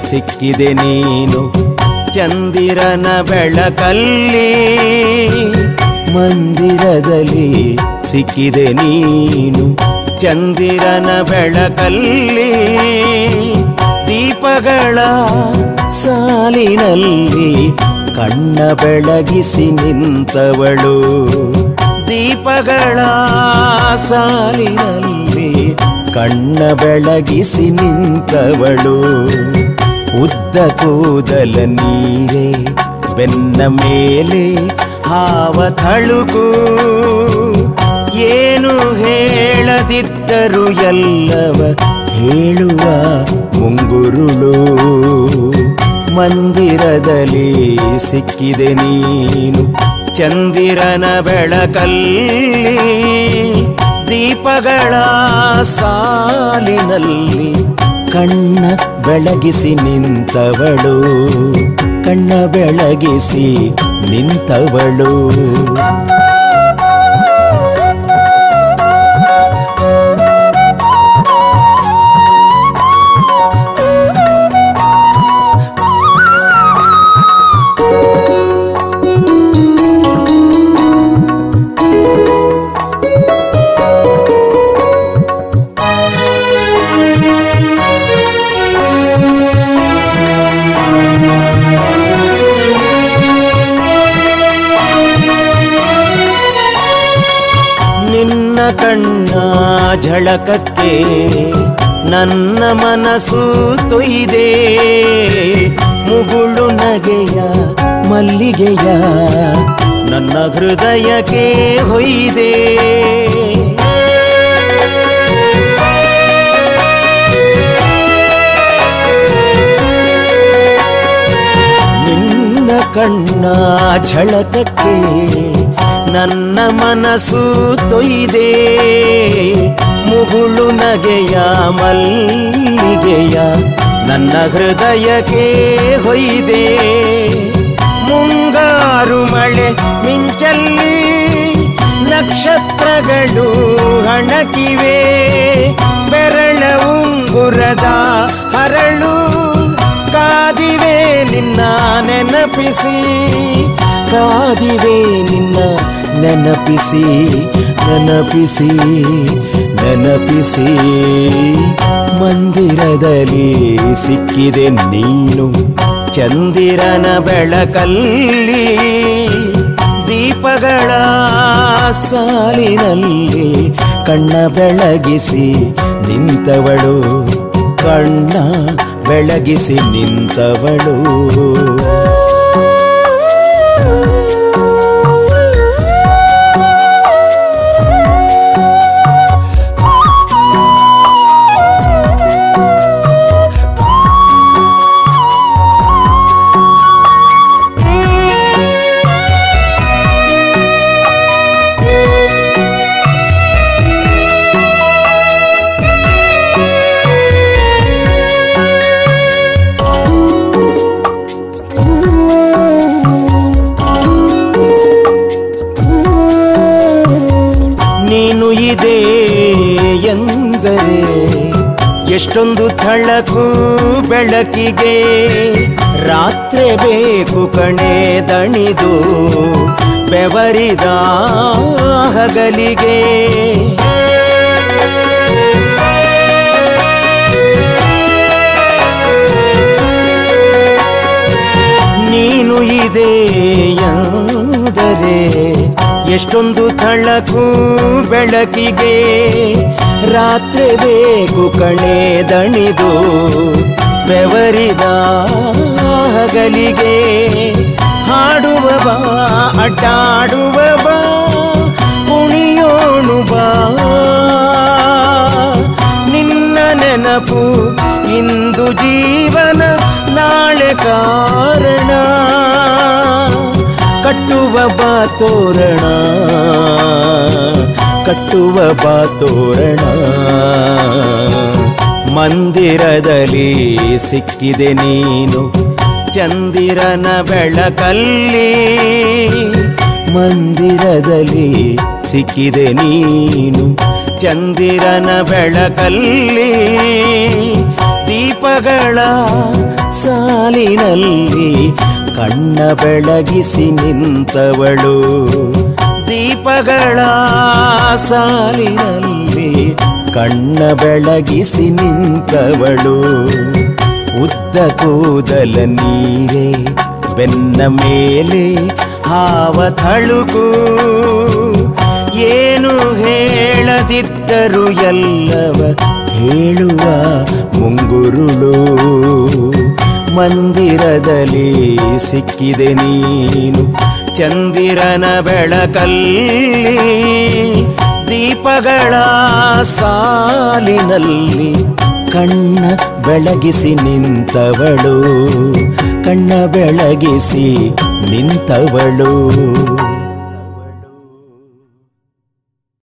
ಸಿಕ್ಕಿದೆ ನೀನು ಚಂದಿರನ ಬೆಳಕಲ್ಲಿ ಮಂದಿರದಲ್ಲಿ ಸಿಕ್ಕಿದೆ ನೀನು ಚಂದಿರನ ಬೆಳಕಲ್ಲಿ ದೀಪಗಳ ಸಾಲಿನಲ್ಲಿ ಕಣ್ಣ ಬೆಳಗಿಸಿ ನಿಂತವಳು ದೀಪಗಳ ಸಾಲಿನಲ್ಲಿ ಕಣ್ಣ ಬೆಳಗಿಸಿ ನಿಂತವಳು ಉದ್ದ ಕೂದಲ ನೀರೇ ಬೆನ್ನ ಮೇಲೆ ಹಾವ ಥಳುಕು ಏನು ಹೇಳದಿದ್ದರು ಎಲ್ಲವ ಹೇಳುವ ಮುಂಗುರುಳು ಮಂದಿರದಲ್ಲಿ ಸಿಕ್ಕಿದೆ ನೀನು ಚಂದಿರನ ಬೆಳಕಲ್ಲಿ ದೀಪಗಳ ಸಾಲಿನಲ್ಲಿ ಕಣ್ಣ ಬೆಳಗಿಸಿ ನಿಂತವಳು ಕಣ್ಣ ಬೆಳಗಿಸಿ ನಿಂತವಳು ನಿನ್ನ ಕಣ್ಣ ಝಳಕಕ್ಕೆ ನನ್ನ ಮನಸ್ಸು ತೊಯ್ದೆ ಮುಗುಳು ನಗೆಯ ಮಲ್ಲಿಗೆಯ ನನ್ನ ಹೃದಯಕ್ಕೆ ಹೊಯ್ದೆ ನಿನ್ನ ಕಣ್ಣ ಝಳಕಕ್ಕೆ ನನ್ನ ಮನಸ್ಸು ತೊಯ್ದೆ ಮುಗುಳು ನಗೆಯ ಮಲ್ಲಿಗೆಯ ನನ್ನ ಹೃದಯಕ್ಕೆ ಹೊಯ್ದೆ ಮುಂಗಾರು ಮಳೆ ಮಿಂಚಲ್ಲಿ ನಕ್ಷತ್ರಗಳು ಹಣಕಿವೆ ಬೆರಳ ಉಂಗುರದ ಹರಳು ಕಾದಿವೆ ನಿನ್ನ ನೆನಪಿಸಿ ಕಾದಿವೆ ನಿನ್ನ ನೆನಪಿಸಿ ನೆನಪಿಸಿ ನೆನಪಿಸಿ ಮಂದಿರದಲ್ಲಿ ಸಿಕ್ಕಿದೆ ನೀನು ಚಂದಿರನ ಬೆಳಕಲ್ಲಿ ದೀಪಗಳ ಸಾಲಿನಲ್ಲಿ ಕಣ್ಣ ಬೆಳಗಿಸಿ ನಿಂತವಳು ಕಣ್ಣ ಬೆಳಗಿಸಿ ನಿಂತವಳು ನೀನು ಇದೆ ಎಂದರೆ ಎಷ್ಟೊಂದು ಥಳಕು ಬೆಳಕಿಗೆ ರಾತ್ರಿ ಬೇಕು ಕಣೆ ದಣಿದು ಬೆವರಿದ ಹಗಲಿಗೆ ನೀನು ಇದೆ ಎಂದರೆ ಎಷ್ಟೊಂದು ಥಳಕು ಬೆಳಕಿಗೆ ರಾತ್ರಿ ಬೇಕು ಕಣೆ ದಣಿದು ಬೆವರಿದ ಹಗಲಿಗೆ ಹಾಡುವ ಬಾ ಅಡ್ಡಾಡುವ ಬಾ ಕುಣಿಯೋಣು ಬಾ ನಿನ್ನ ನೆನಪು ಇಂದು ಜೀವನ ನಾಳೆ ಕಾರಣ ಕಟ್ಟುವ ಬಾ ತೋರಣ ಕಟ್ಟುವ ಬಾ ತೋರಣ ಮಂದಿರದಲ್ಲಿ ಸಿಕ್ಕಿದೆ ನೀನು ಚಂದಿರನ ಬೆಳಕಲ್ಲಿ ಮಂದಿರದಲ್ಲಿ ಸಿಕ್ಕಿದೆ ನೀನು ಚಂದಿರನ ಬೆಳಕಲ್ಲಿ ದೀಪ ದೀಪಗಳ ಸಾಲಿನಲ್ಲಿ ಕಣ್ಣ ಬೆಳಗಿಸಿ ನಿಂತವಳು ದೀಪಗಳ ಸಾಲಿನಲ್ಲಿ ಕಣ್ಣ ಬೆಳಗಿಸಿ ನಿಂತವಳು ಉದ್ದ ಕೂದಲ ನೀರೇ ಬೆನ್ನ ಮೇಲೆ ಹಾವ ಥಳುಕು ಏನು ಹೇಳದಿದ್ದರು ಎಲ್ಲವ ಹೇಳುವ ಮುಂಗುರುಳು ಮಂದಿರದಲ್ಲಿ ಸಿಕ್ಕಿದೆ ನೀನು ಚಂದಿರನ ಬೆಳಕಲ್ಲಿ ದೀಪಗಳ ಸಾಲಿನಲ್ಲಿ ಕಣ್ಣ ಬೆಳಗಿಸಿ ನಿಂತವಳು ಕಣ್ಣ ಬೆಳಗಿಸಿ ನಿಂತವಳು